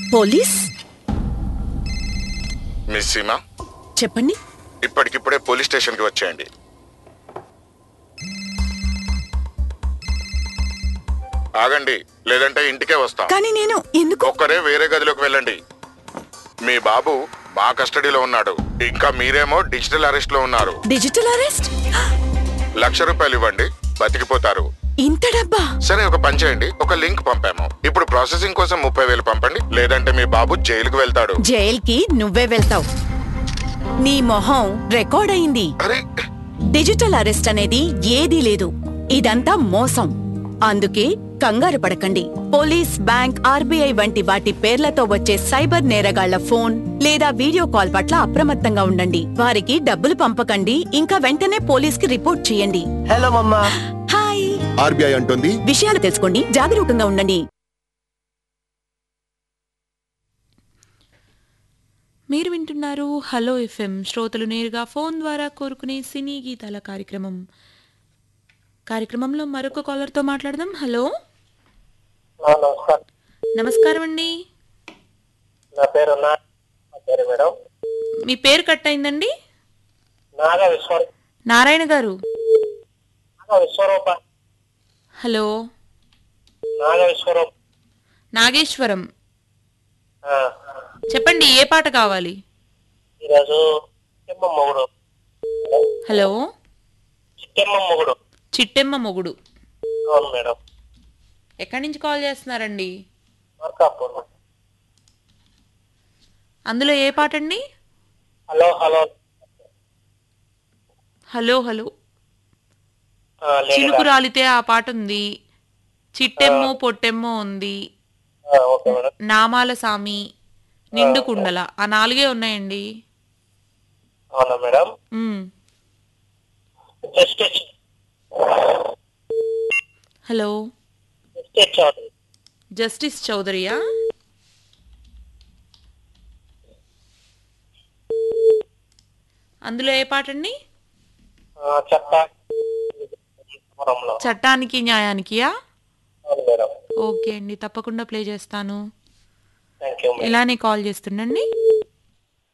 Police miss Seema చెప్పండి ఇప్పటికిప్పుడే police స్టేషన్కి వచ్చేయండి ఆగండి లేదంటే ఇంటికే వస్తాం కానీ నేను ఎందుకు ఒక్కరే వేరే గదిలోకి వెళ్ళండి మీ బాబు మా కస్టడీలో ఉన్నాడు ఇంకా మీరేమో డిజిటల్ అరెస్ట్ లో ఉన్నారు డిజిటల్ అరెస్ట్ లక్ష రూపాయలు ఇవ్వండి బతికిపోతారు ఇంత డబ్బా సరే ఒక పని చేయండి ఒక లింక్ పంపాము ఇప్పుడు ప్రాసెసింగ్ కోసం ముప్పై వేలు పంపండి లేదంటే మీ బాబు జైలుకు వెళ్తాడు జైల్కి నువ్వే వెళ్తావు నీ మొహం రికార్డ్ అయింది అరే డిజిటల్ అరెస్ట్ అనేది ఏదీ లేదు ఇదంతా మోసం అందుకే కంగారు పడకండి పోలీస్ బ్యాంక్ ఆర్బీఐ వంటి వాటి పేర్లతో వచ్చే సైబర్ నేరగాళ్ల ఫోన్ లేదా వీడియో కాల్ పట్ల అప్రమత్తంగా ఉండండి వారికి డబ్బులు పంపకండి ఇంకా వెంటనే పోలీస్ కి రిపోర్ట్ చేయండి హలో మమ్మా హాయ్ ఆర్బీఐ అంటుంది విషయాలు తెలుసుకోండి జాగరూకంగా ఉండండి మీరు వింటున్నారు హలో ఎఫ్ఎం శ్రోతలు నేరుగా ఫోన్ ద్వారా కోరుకునే సినీ గీతాల కార్యక్రమం కార్యక్రమంలో మరొక కాలర్తో మాట్లాడదాం హలో నమస్కారం నమస్కారం అండి నా పేరు నా నా పేరు మేడం మీ పేరు కట్ అయిందండి నాగ విశ్వ నారాయణ గారు నాగ విశ్వరూప హలో నాగ విశ్వరూప నాగేశ్వరం ఆ, చెప్పండి ఏ పాట కావాలి ఈరోజు చిట్టెమ్మ మొగుడు హలో చిట్టెమ్మ మొగుడు చిట్టెమ్మ మొగుడు అవును మేడం ఎక్కడి నుంచి కాల్ చేస్తున్నారండి మార్కాపూర్ అందులో ఏ పాట అండి హలో హలో హలో హలో ఆ, లేదు చిలుకు రాలితే ఆ పాట ఉంది చిట్టెమ్మో పొట్టెమ్మో ఉంది ఆ, ఓకే మేడం నామాల సామి నిండు కుండల ఆ నాలుగే ఉన్నాయండి అవునా మేడం మ్మ్. Justice hello justice Chowdary justice చౌదరియా అందులో ఏ పాట అండి ఆ, చెత్త పురంలో చట్టానికి న్యాయానికియా అవును మేడం ఓకే అండి తప్పకుండా ప్లే చేస్తాను థ్యాంక్ యూ మేడం ఇలానే కాల్ చేస్తుండండి